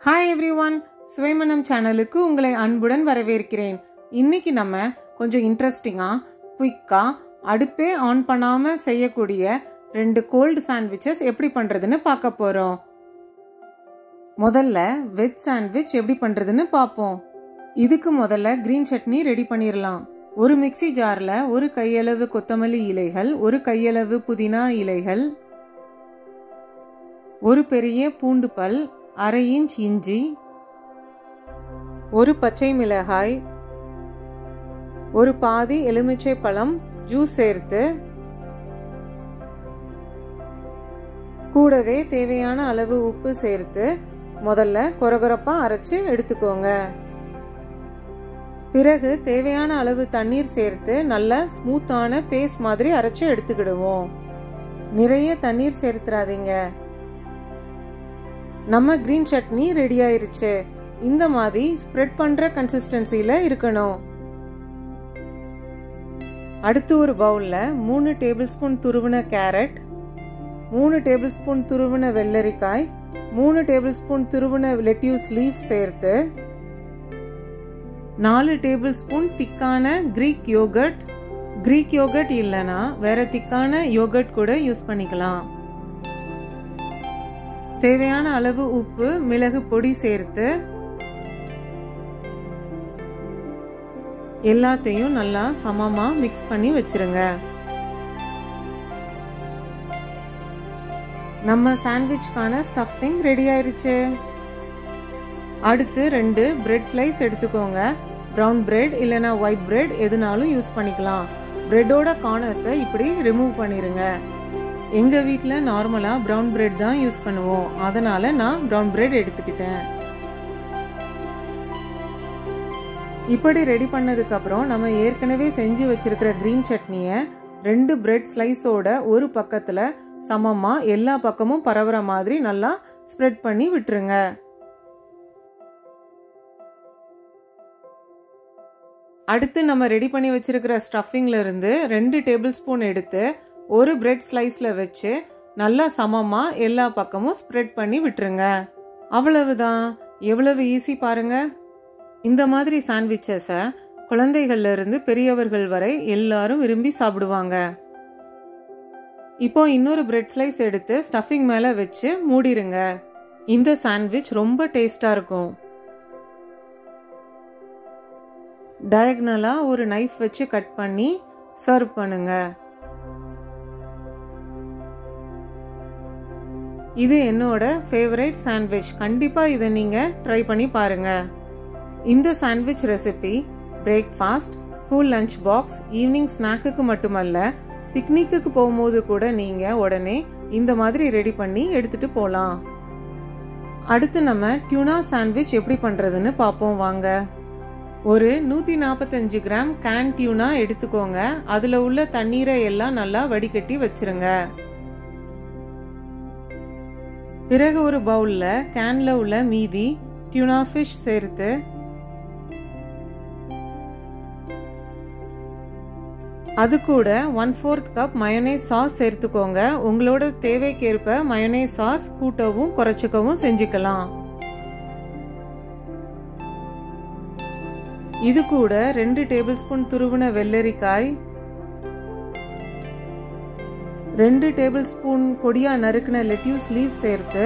hi every one சுவைமனம் சேனலுக்கு உங்களை அன்புடன் வரவேற்கிறேன் இன்னைக்கு நம்ம கொஞ்சம் இன்ட்ரெஸ்டிங்காக குயிக்காக அடுப்பே ஆன் பண்ணாமல் செய்யக்கூடிய ரெண்டு கோல்டு சாண்ட்விச்சஸ் எப்படி பண்ணுறதுன்னு பார்க்க போகிறோம் முதல்ல வெஜ் சாண்ட்விச் எப்படி பண்ணுறதுன்னு பார்ப்போம் இதுக்கு முதல்ல கிரீன் சட்னி ரெடி பண்ணிடலாம் ஒரு மிக்ஸி ஜாரில் ஒரு கையளவு கொத்தமல்லி இலைகள் ஒரு கையளவு புதினா இலைகள் ஒரு பெரிய பூண்டு பல் அரை இன்ச் இஞ்சி ஒரு பச்சை மிளகாய் ஒரு பாதி எலுமிச்சை பழம் ஜூஸ் சேர்த்து கூடவே தேவையான அளவு உப்பு சேர்த்து முதல்ல கொரகொரப்பா அரைச்சு எடுத்துக்கோங்க பிறகு தேவையான அளவு தண்ணீர் சேர்த்து நல்ல ஸ்மூத்தான பேஸ்ட் மாதிரி அரைச்சு எடுத்துக்கிடுவோம் நிறைய தண்ணீர் சேர்த்துறாதீங்க நம்ம கிரீன் சட்னி ரெடி ஆயிருச்சு இந்த மாதிரி ஸ்ப்ரெட் பண்ற கன்சிஸ்டன்சில இருக்கணும் அடுத்து ஒரு பவுல்ல மூணு டேபிள் ஸ்பூன் துருவின கேரட் மூணு டேபிள் ஸ்பூன் துருவின வெள்ளரிக்காய் மூணு டேபிள் ஸ்பூன் துருவின லெட்யூஸ் லீவ் சேர்த்து நாலு டேபிள் ஸ்பூன் திக்கான கிரீக் யோகர்ட் கிரீக் யோகர்ட் இல்லைன்னா வேற திக்கான யோகர்ட் கூட யூஸ் பண்ணிக்கலாம் தேவையான அளவு உப்பு மிளகு பொடி சேர்த்து எல்லாத்தையும் நல்லா சமமா மிக்ஸ் பண்ணி வச்சிருங்க நம்ம சாண்ட்விச்க்கான ஸ்டஃபிங் ரெடி ஆயிருச்சு அடுத்து ரெண்டு பிரெட் ஸ்லைஸ் எடுத்துக்கோங்க ப்ரௌன் பிரெட் இல்லைன்னா ஒயிட் பிரெட் எதுனாலும் யூஸ் பண்ணிக்கலாம் பிரெட்டோட கார்னர்ஸை இப்படி ரிமூவ் பண்ணிருங்க எங்க வீட்டில் நார்மலாக ப்ரௌன் பிரெட் தான் யூஸ் பண்ணுவோம் அதனால நான் ப்ரௌன் பிரெட் எடுத்துக்கிட்டேன் இப்படி ரெடி பண்ணதுக்கு அப்புறம் நம்ம ஏற்கனவே செஞ்சு வச்சிருக்கிற கிரீன் சட்னியை ரெண்டு பிரெட் ஸ்லைஸோட ஒரு பக்கத்துல சமமா எல்லா பக்கமும் பரவுற மாதிரி நல்லா ஸ்ப்ரெட் பண்ணி விட்டுருங்க அடுத்து நம்ம ரெடி பண்ணி வச்சிருக்கிற ஸ்டஃபிங்ல இருந்து ரெண்டு டேபிள் ஸ்பூன் எடுத்து ஒரு பிரெட் ஸ்லைஸ்ல வச்சு நல்லா சமமா எல்லா பக்கமும் ஸ்ப்ரெட் பண்ணி விட்டுருங்க அவ்வளவுதான் எவ்வளவு ஈஸி பாருங்க இந்த மாதிரி சாண்ட்விச்சஸை குழந்தைகள்ல இருந்து பெரியவர்கள் வரை எல்லாரும் விரும்பி சாப்பிடுவாங்க இப்போ இன்னொரு பிரெட் ஸ்லைஸ் எடுத்து ஸ்டஃபிங் மேல வச்சு மூடிருங்க இந்த சாண்ட்விச் ரொம்ப டேஸ்டா இருக்கும் டயக்னலா ஒரு நைஃப் வச்சு கட் பண்ணி சர்வ் பண்ணுங்க இது என்னோட ஃபேவரட் சாண்ட்விச் கண்டிப்பா இதை நீங்க ட்ரை பண்ணி பாருங்க இந்த sandwich recipe breakfast school lunch box evening ஸ்நாக்குக்கு மட்டுமல்ல பிக்னிக்கு போகும்போது கூட நீங்க உடனே இந்த மாதிரி ரெடி பண்ணி எடுத்துட்டு போலாம் அடுத்து நம்ம டியூனா சாண்ட்விச் எப்படி பண்றதுன்னு பார்ப்போம் வாங்க ஒரு நூத்தி நாற்பத்தஞ்சு கிராம் கேன் டியூனா எடுத்துக்கோங்க அதுல உள்ள தண்ணீரை எல்லாம் நல்லா வடிகட்டி வச்சிருங்க பிறகு ஒரு பவுல்ல கேன்ல உள்ள மீதி டியூனா ஃபிஷ் சேர்த்து அது கூட one fourth cup mayonnaise sauce சேர்த்துக்கோங்க உங்களோட தேவைக்கேற்ப மயோனைஸ் சாஸ் கூட்டவும் குறைச்சிக்கவும் செஞ்சுக்கலாம் இது கூட ரெண்டு டேபிள் ஸ்பூன் துருவின வெள்ளரிக்காய் ரெண்டு டேபிள் ஸ்பூன் பொடியா நறுக்கின லெட்யூஸ் லீவ் சேர்த்து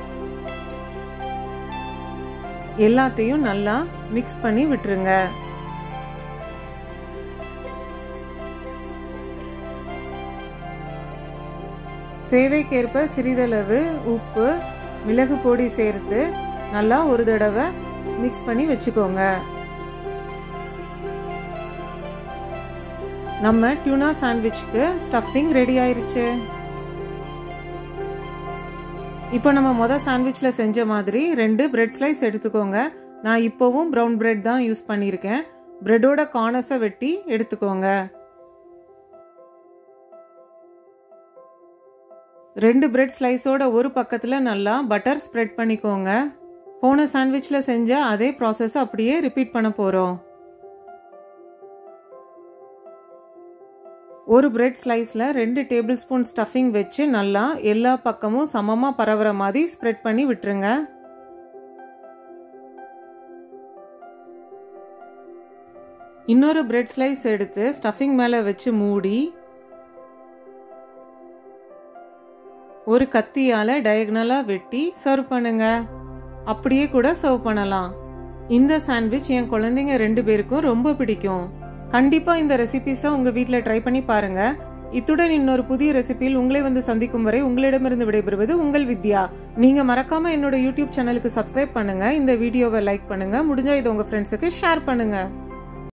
எல்லாத்தையும் நல்லா மிக்ஸ் பண்ணி விட்டுருங்க தேவைக்கேற்ப சிறிதளவு உப்பு மிளகு பொடி சேர்த்து நல்லா ஒரு தடவை மிக்ஸ் பண்ணி வச்சுக்கோங்க நம்ம டியூனா சாண்ட்விச்க்கு ஸ்டஃபிங் ரெடி ஆயிருச்சு இப்போ நம்ம மொதல் சாண்ட்விச்சில் செஞ்ச மாதிரி ரெண்டு பிரெட் ஸ்லைஸ் எடுத்துக்கோங்க நான் இப்போவும் ப்ரௌன் பிரெட் தான் யூஸ் பண்ணியிருக்கேன் பிரெட்டோட கார்னஸை வெட்டி எடுத்துக்கோங்க ரெண்டு பிரெட் ஸ்லைஸோட ஒரு பக்கத்தில் நல்லா பட்டர் ஸ்ப்ரெட் பண்ணிக்கோங்க போன சாண்ட்விச்சில் செஞ்ச அதே ப்ராசஸ் அப்படியே ரிப்பீட் பண்ண போகிறோம் ஒரு பிரெட் ஸ்லைஸில் ரெண்டு டேபிள் ஸ்பூன் ஸ்டஃபிங் வச்சு நல்லா எல்லா பக்கமும் சமமாக பரவுற மாதிரி ஸ்ப்ரெட் பண்ணி விட்டுருங்க இன்னொரு பிரெட் ஸ்லைஸ் எடுத்து ஸ்டஃபிங் மேலே வச்சு மூடி ஒரு கத்தியால டயகனலா வெட்டி சர்வ் பண்ணுங்க அப்படியே கூட சர்வ் பண்ணலாம் இந்த சாண்ட்விச் என் குழந்தைங்க ரெண்டு பேருக்கும் ரொம்ப பிடிக்கும் கண்டிப்பா இந்த ரெசிபிஸை உங்க வீட்ல ட்ரை பண்ணி பாருங்க இத்துடன் இன்னொரு புதிய ரெசிபியில் உங்களை வந்து சந்திக்கும் வரை உங்களிடமிருந்து விடைபெறுவது உங்கள் வித்யா நீங்க மறக்காம என்னோட யூடியூப் சேனலுக்கு சப்ஸ்கிரைப் பண்ணுங்க இந்த வீடியோவை லைக் பண்ணுங்க முடிஞ்சா இதை உங்க ஃப்ரெண்ட்ஸுக்கு ஷேர் பண்ணுங்க